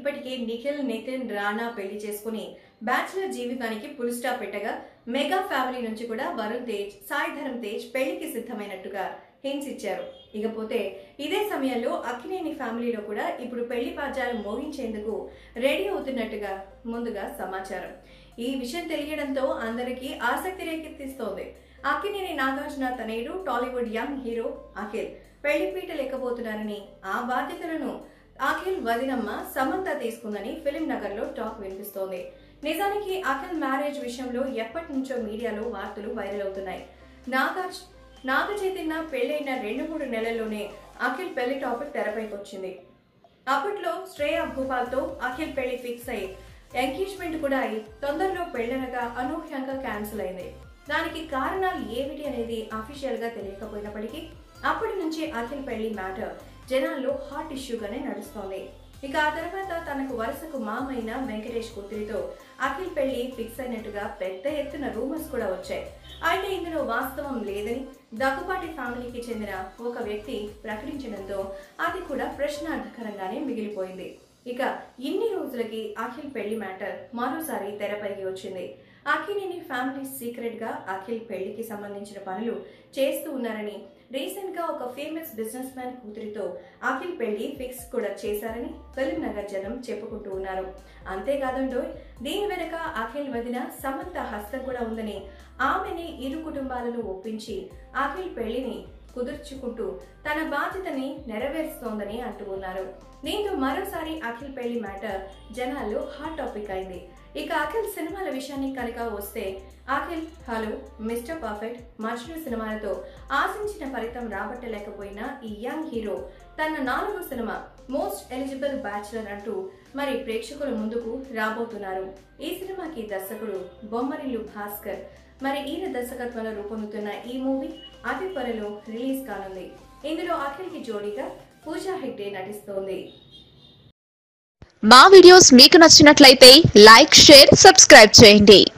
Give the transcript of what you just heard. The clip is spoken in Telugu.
ఇప్పటికే నిఖిల్ నితిన్ రాణా పెళ్లి చేసుకుని బ్యాచులర్ జీవితానికి పుల్ స్టాప్ పెట్టగా మెగా ఫ్యామిలీ నుంచి కూడా వరుణ్ తేజ్ సాయి ధరమ్ తేజ్ పెళ్లికి సిద్ధమైనట్టుగా హింట్స్ ఇచ్చారు ఇకపోతే ఇదే సమయంలో అక్కినేని ఫ్యామిలీలో కూడా ఇప్పుడు పెళ్లి పాజాలు మోగించేందుకు రెడీ అవుతున్నట్టుగా ముందుగా సమాచారం ఈ విషయం తెలియడంతో అందరికీ ఆసక్తి రేకెత్తిస్తోంది అక్కినేని నాగార్జున తనయుడు టాలీవుడ్ యంగ్ హీరో అఖిల్ పెళ్లిపీట లేకపోతున్నారని ఆ బాధ్యతలను అఖిల్ వదినమ్మ సమంత తీసుకుందని ఫిలిం నగర్ లో టాక్ వినిపిస్తోంది నిజానికి అఖిల్ మ్యారేజ్ విషయంలో ఎప్పటి నుంచో మీడియాలో వార్తలు వైరల్ అవుతున్నాయి నాగార్జ్ నాగ చైతన్య పెళ్లైన రెండు మూడు నెలల్లోనే అఖిల్ పెళ్లి టాపిక్ తెరపైకి వచ్చింది అప్పట్లో శ్రేయ భూపాల్తో అఖిల్ పెళ్లి ఫిక్స్ అయ్యి ఎంగేజ్మెంట్ కూడా అయి తొందరలో పెళ్లనగా అనూహ్యంగా క్యాన్సిల్ అయింది దానికి కారణాలు ఏమిటి అనేది అఫీషియల్ గా తెలియకపోయినప్పటికీ అప్పటి నుంచి అఖిల్ పెళ్లి మ్యాటర్ జనాల్లో హాట్ ఇష్యూగానే నడుస్తోంది ఇక ఆ తర్వాత తనకు వరుసకు మామైన వెంకటేష్ కూతురితో అఖిల్ పెళ్లి ఫిక్స్ అయినట్టుగా పెద్ద ఎత్తున రూమర్స్ కూడా వచ్చాయి అయితే ఇందులో వాస్తవం లేదని దగ్గుపాటి ఫ్యామిలీకి చెందిన ఒక వ్యక్తి ప్రకటించడంతో అది కూడా ప్రశ్నార్థకరంగానే మిగిలిపోయింది ఇక ఇన్ని రోజులకి అఖిల్ పెళ్లి మ్యాటర్ మరోసారి తెరపైకి వచ్చింది అఖినేని ఫ్యామిలీ సీక్రెట్ గా అఖిల్ పెళ్లికి సంబంధించిన పనులు చేస్తూ ఉన్నారని రీసెంట్ గా ఒక ఫేమస్ బిజినెస్ మ్యాన్ కూతురితో అఖిల్ పెళ్లి ఫిక్స్ కూడా చేశారని ఫిలిం నగర్ జనం చెప్పుకుంటూ ఉన్నారు అంతేకాదండో దీని వెనక అఖిల్ వదిన సమంత హస్తం కూడా ఉందని ఆమెని ఇరు కుటుంబాలను ఒప్పించి అఖిల్ పెళ్లిని కుదుర్చుకుంటూ తన బాధ్యతని నెరవేరుస్తోందని అంటూ ఉన్నారు దీంతో మరోసారి అఖిల్ పెళ్లి మ్యాటర్ జనాల్లో హాట్ టాపిక్ అయింది ఇక అఖిల్ సినిమాల విషయానికి కనుక వస్తే Akhil hello mister perfect Majnu సినిమాలతో ఆశించిన ఫలితం రాబట్టలేకపోయిన ఈ యంగ్ హీరో తన నాలుగో సినిమా మోస్ట్ ఎలిజిబుల్ బ్యాచులర్ అంటూ మరి ప్రేక్షకుల ముందుకు రాబోతున్నారు ఈ సినిమాకి దర్శకుడు బొమ్మరిల్లు భాస్కర్ మరి ఈయన దర్శకత్వంలో రూపొందుతున్న ఈ మూవీ అతి త్వరలో రిలీజ్ కానుంది ఇందులో అఖిల్ కి జోడీగా పూజా హెగ్డే నటిస్తోంది మా వీడియోస్ మీకు నచ్చినట్లయితే లైక్ షేర్ సబ్స్క్రైబ్ చేయండి